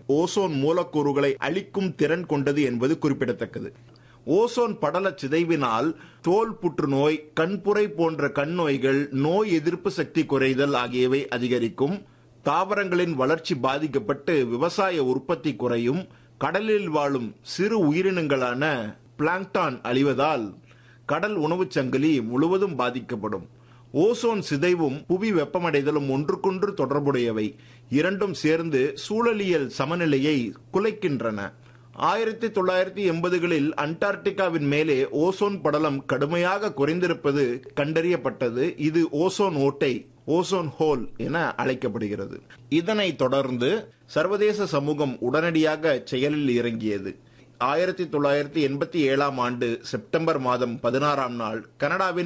ozone மூலக்கூறுகளை அழிக்கும் திறன் கொண்டது என்பது குறிப்பிடத்தக்கது ஓசோன் படல சிதைவினால் தோல் புற்றுநோய் கண்புரை போன்ற கண் நோய்கள் நோய் எதிர்ப்பு சக்தி குறைதல் ஆகியவை அதிகரிக்கும் தாவரங்களின் வளர்ச்சி பாதிக்கப்பட்டு விவசாய உற்பத்தி குறையும் கடலில் வாழும் சிறு உயிரினங்களான பிளாங்டான் அழிவதால் கடல் உணவுச் சங்கிலி முழுவதும் பாதிக்கப்படும் ஓசோன் சிதைவும் புவி வெப்பமடைதலும் ஒன்றுக்கொன்று தொடர்புடையவை இரண்டும் சேர்ந்து சூழலியல் சமநிலையை குலைக்கின்றன ஆயிரத்தி தொள்ளாயிரத்தி எண்பதுகளில் அண்டார்டிகாவின் மேலே ஓசோன் படலம் கடுமையாக குறைந்திருப்பது கண்டறியப்பட்டது இது ஓசோன் ஓட்டை ஓசோன் ஹோல் என அழைக்கப்படுகிறது இதனைத் தொடர்ந்து சர்வதேச சமூகம் உடனடியாக செயலில் இறங்கியது ஆயிரத்தி தொள்ளாயிரத்தி எண்பத்தி ஏழாம் ஆண்டு செப்டம்பர் மாதம் பதினாறாம் நாள் கனடாவின்